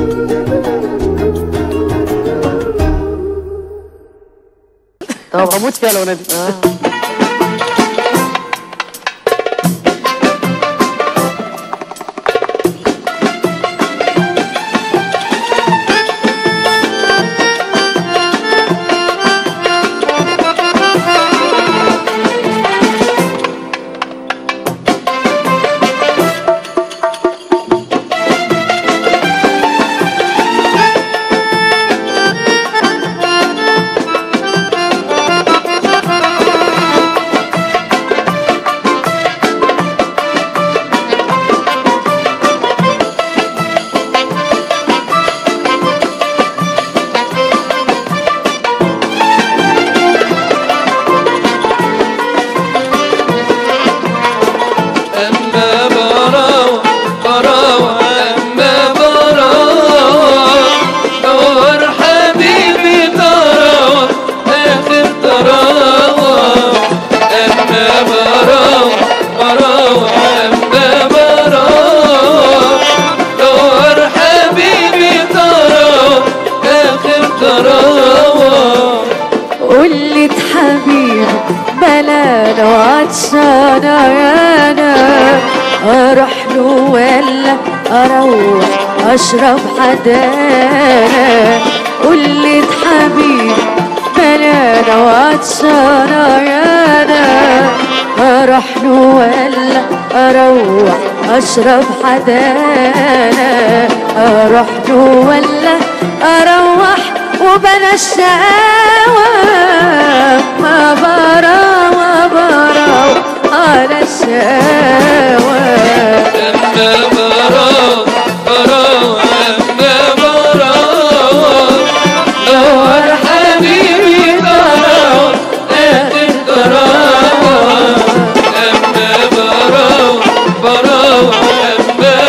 طب هموت فيها لو نادي أما براوة براوة أما براوة دور حبيبي تراوة آخر تراوة أما براوة براوة أما براوة دور حبيبي تراوة آخر تراوة قلت حبيبي بلانا وعطشانة يانا اروح له ولا اروح اشرب حدانا قلت حبيبي بلانا وعطشانة يانا اروح له ولا اروح اشرب حدانا اروح له ولا اروح وبلا الشقاوة ما برا وبرا على الشقاوة أما براوة براوة أما براوة دور حبيبي تراوة آخر تراوة أما براوة براوة أما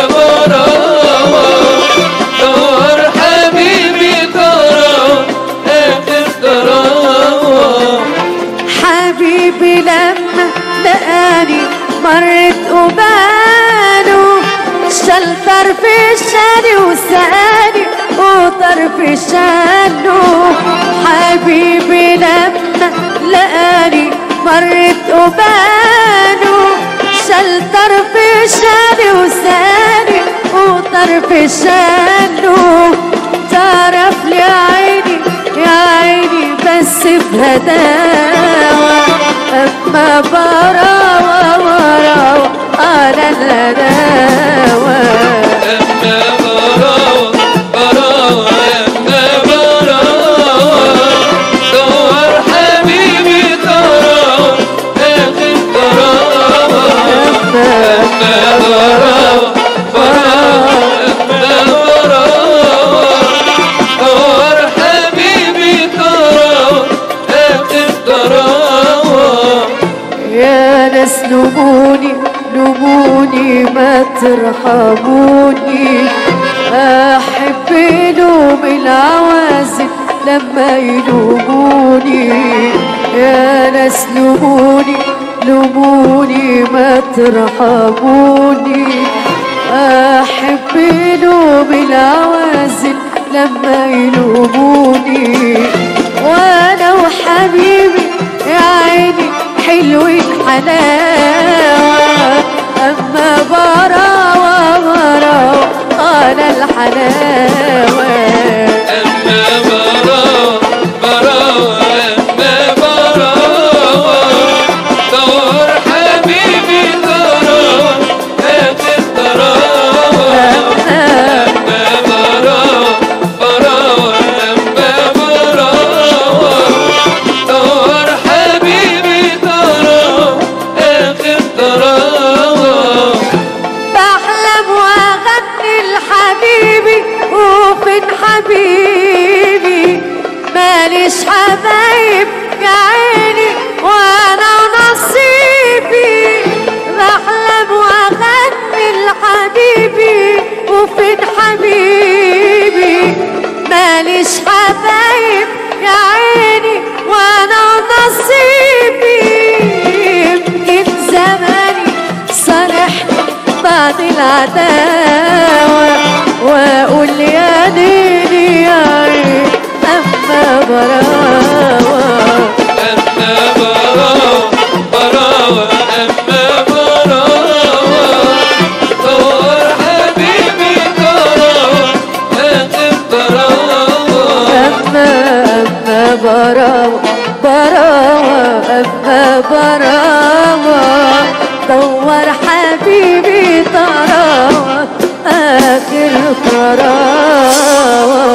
براوة دور حبيبي تراوة آخر تراوة حبيبي لما لقاني مرت قباله شال طرف شاني وساني وطرف شانه حبيبي لما لقاني مرت قباله شال طرف شاني وساني وطرف شانه تعرف لي عيني يا عيني بس بهداوة أما براوة براوة على الهداوة أما براوة براوة أما براوة دور حبيبي تراوة آخر تراوة أما براوة براوة أما براوة دور حبيبي تراوة آخر تراوة يا ناس لوموني لوموني ما ترحموني احب لوم العوازل لما يلوموني يا ناس لوموني لوموني ما ترحموني احب لوم العوازل لما يلوموني وانا وحبيبي يا عيني حلوين حلاوة اما براوة براوة على الحلاوة أما براوة براوة أما براوة دور حبيبي تراوة آخر تراوة أما براوة براوة أما براوة دور حبيبي تراوة آخر تراوة بحلم واغني لحبيبي وفين حبيبي ماليش حبايب يا عيني وانا نصيبي بحلم واغني لحبيبي وفين حبيبي ماليش حبايب يا عيني وانا نصيبي يمكن زماني صالحني بعد العداوة واقول يا براوة دور حبيبي طراوة آخر طراوة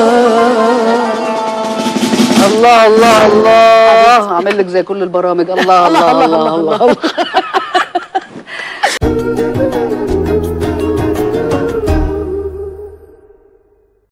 الله الله الله اعمل لك زي كل البرامج الله الله الله الله, الله, الله.